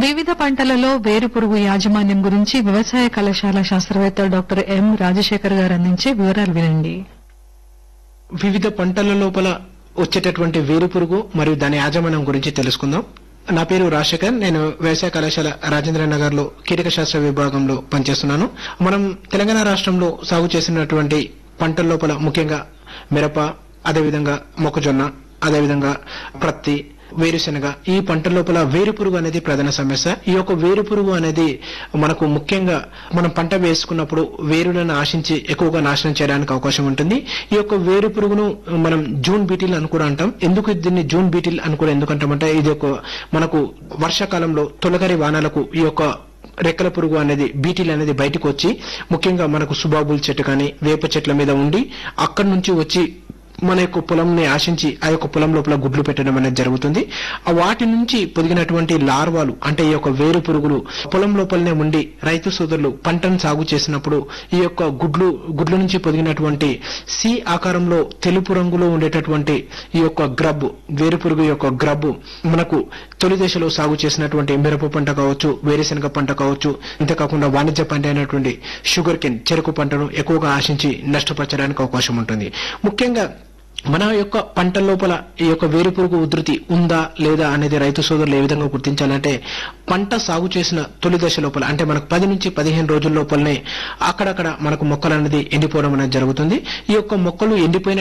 వివిధ పంటలలో వేరుపురుగు యాజమాన్యం గురించి వ్యవసాయ కళాశాల శాస్త్రవేత్త డాక్టర్ ఎం రాజశేఖర్ గారు అందించే వివరాలు వినండి వివిధ పంటల లోపల వచ్చేటటువంటి వేరుపురుగు మరియు దాని యాజమాన్యం గురించి తెలుసుకుందాం నా పేరు రాజశేఖర్ నేను వ్యవసాయ కళాశాల రాజేంద్ర నగర్ లో కీటక శాస్త్ర విభాగంలో పనిచేస్తున్నాను మనం తెలంగాణ రాష్ట్రంలో సాగు చేసినటువంటి పంటల లోపల ముఖ్యంగా మిరప అదేవిధంగా మొక్కజొన్న అదేవిధంగా ప్రత్తి వేరుశెనగ ఈ పంట లోపల వేరుపురుగు అనేది ప్రధాన సమస్య ఈ యొక్క వేరుపురుగు అనేది మనకు ముఖ్యంగా మనం పంట వేసుకున్నప్పుడు వేరులను ఆశించి ఎక్కువగా నాశనం చేయడానికి అవకాశం ఉంటుంది ఈ యొక్క వేరు పురుగును మనం జూన్ బీటిల్ అని కూడా అంటాం ఎందుకు దీన్ని జూన్ బీటిల్ అని కూడా ఎందుకు అంటామంటే ఇది ఒక మనకు వర్షాకాలంలో తొలగరి వానాలకు ఈ యొక్క రెక్కల పురుగు అనేది బీటీలు అనేది బయటకు వచ్చి ముఖ్యంగా మనకు సుబాబుల్ చెట్టు కానీ వేప చెట్ల మీద ఉండి అక్కడి నుంచి వచ్చి మన యొక్క పొలంని ఆశించి ఆ యొక్క పొలం లోపల గుడ్లు పెట్టడం అనేది జరుగుతుంది ఆ వాటి నుంచి పొదిగినటువంటి లార్వాలు అంటే ఈ యొక్క వేరు పురుగులు పొలం లోపలనే ఉండి రైతు సోదరులు పంటను సాగు చేసినప్పుడు ఈ యొక్క గుడ్లు గుడ్ల నుంచి పొదిగినటువంటి సి ఆకారంలో తెలుపు రంగులో ఉండేటటువంటి ఈ యొక్క గ్రబ్ వేరు పురుగు యొక్క గ్రబ్ మనకు తొలి దశలో సాగు చేసినటువంటి మిరప పంట కావచ్చు వేరుశెనగ పంట కావచ్చు ఇంతకాకుండా వాణిజ్య పంట అయినటువంటి షుగర్ కెన్ చెరుకు పంటను ఎక్కువగా ఆశించి నష్టపరచడానికి అవకాశం ఉంటుంది ముఖ్యంగా మన యొక్క పంట లోపల ఈ యొక్క వేరుపురుగు ఉధృతి ఉందా లేదా అనేది రైతు సోదరులు ఏ విధంగా గుర్తించాలంటే పంట సాగు చేసిన తొలి దశ లోపల అంటే మనకు పది నుంచి పదిహేను రోజుల లోపలనే అక్కడక్కడ మనకు మొక్కలు అనేది ఎండిపోవడం అనేది జరుగుతుంది ఈ యొక్క మొక్కలు ఎండిపోయిన